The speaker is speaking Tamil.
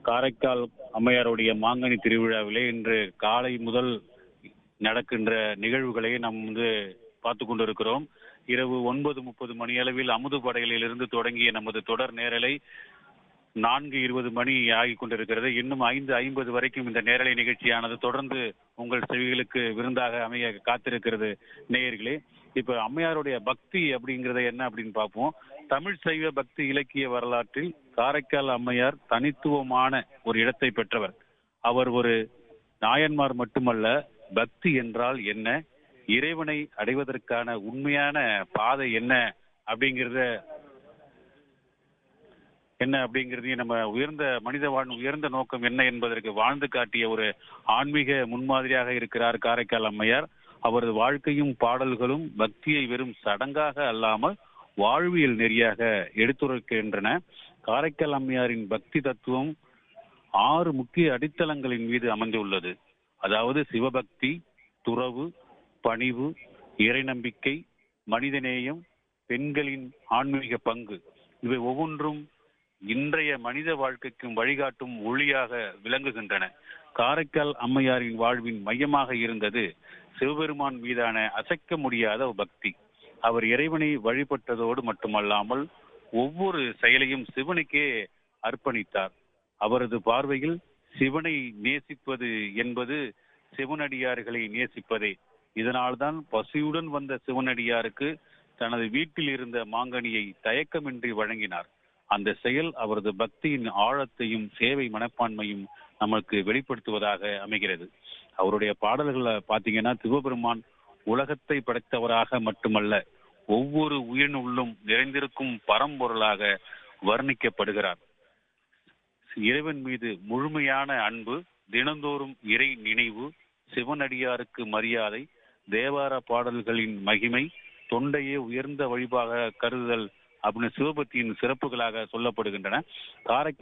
காரைக்கால் அம்மையாருடைய மாங்கனி திருவிழாவிலே இன்று காலை முதல் நடக்கின்ற நிகழ்வுகளை நாம் வந்து பார்த்து கொண்டிருக்கிறோம் இரவு ஒன்பது முப்பது மணி அளவில் அமுது படைகளிலிருந்து தொடங்கிய நமது தொடர் நேரலை நான்கு இருபது மணி ஆகி கொண்டிருக்கிறது இன்னும் ஐந்து ஐம்பது வரைக்கும் இந்த நேரலை நிகழ்ச்சியானது தொடர்ந்து உங்கள் செவிகளுக்கு விருந்தாக அமைய காத்திருக்கிறது நேயர்களே இப்ப அம்மையாருடைய பக்தி அப்படிங்கறது என்ன அப்படின்னு பார்ப்போம் தமிழ் சைவ பக்தி இலக்கிய வரலாற்றில் காரைக்கால் அம்மையார் தனித்துவமான ஒரு இடத்தை பெற்றவர் அவர் ஒரு நாயன்மார் மட்டுமல்ல பக்தி என்றால் என்ன இறைவனை அடைவதற்கான உண்மையான பாதை என்ன அப்படிங்கிறத என்ன அப்படிங்கிறதையும் நம்ம உயர்ந்த மனித வாழ் உயர்ந்த நோக்கம் என்ன என்பதற்கு வாழ்ந்து காட்டிய ஒரு ஆன்மீக முன்மாதிரியாக இருக்கிறார் காரைக்கால் அம்மையார் அவரது வாழ்க்கையும் பாடல்களும் பக்தியை வெறும் சடங்காக அல்லாமல் வாழ்வியல் நெறியாக எடுத்துரைக்கின்றன காரைக்கால் அம்மையாரின் பக்தி தத்துவம் ஆறு முக்கிய அடித்தளங்களின் மீது அமைந்துள்ளது அதாவது சிவபக்தி துறவு பணிவு இறைநம்பிக்கை மனிதநேயம் பெண்களின் ஆன்மீக பங்கு இவை ஒவ்வொன்றும் இன்றைய மனித வாழ்க்கைக்கும் வழிகாட்டும் ஒளியாக விளங்குகின்றன காரைக்கால் அம்மையாரின் வாழ்வின் மையமாக இருந்தது சிவபெருமான் மீதான அசைக்க முடியாத பக்தி அவர் இறைவனை வழிபட்டதோடு மட்டுமல்லாமல் ஒவ்வொரு செயலையும் சிவனுக்கே அர்ப்பணித்தார் அவரது பார்வையில் சிவனை நேசிப்பது என்பது சிவனடியார்களை நேசிப்பதே இதனால்தான் பசியுடன் வந்த சிவனடியாருக்கு தனது வீட்டில் இருந்த மாங்கனியை தயக்கமின்றி வழங்கினார் அந்த செயல் அவரது பக்தியின் ஆழத்தையும் சேவை மனப்பான்மையும் நமக்கு வெளிப்படுத்துவதாக அமைகிறது அவருடைய பாடல்களை பார்த்தீங்கன்னா சிவபெருமான் உலகத்தை படைத்தவராக மட்டுமல்ல ஒவ்வொரு உயிரினுள்ளும் நிறைந்திருக்கும் பரம்பொருளாக வர்ணிக்கப்படுகிறார் இறைவன் மீது முழுமையான அன்பு தினந்தோறும் இறை நினைவு சிவனடியாருக்கு மரியாதை தேவார பாடல்களின் மகிமை தொண்டையே உயர்ந்த வழிபாக கருதுதல் அப்படின்னு சிவபக்தியின் சிறப்புகளாக சொல்லப்படுகின்றன காரைக்கால்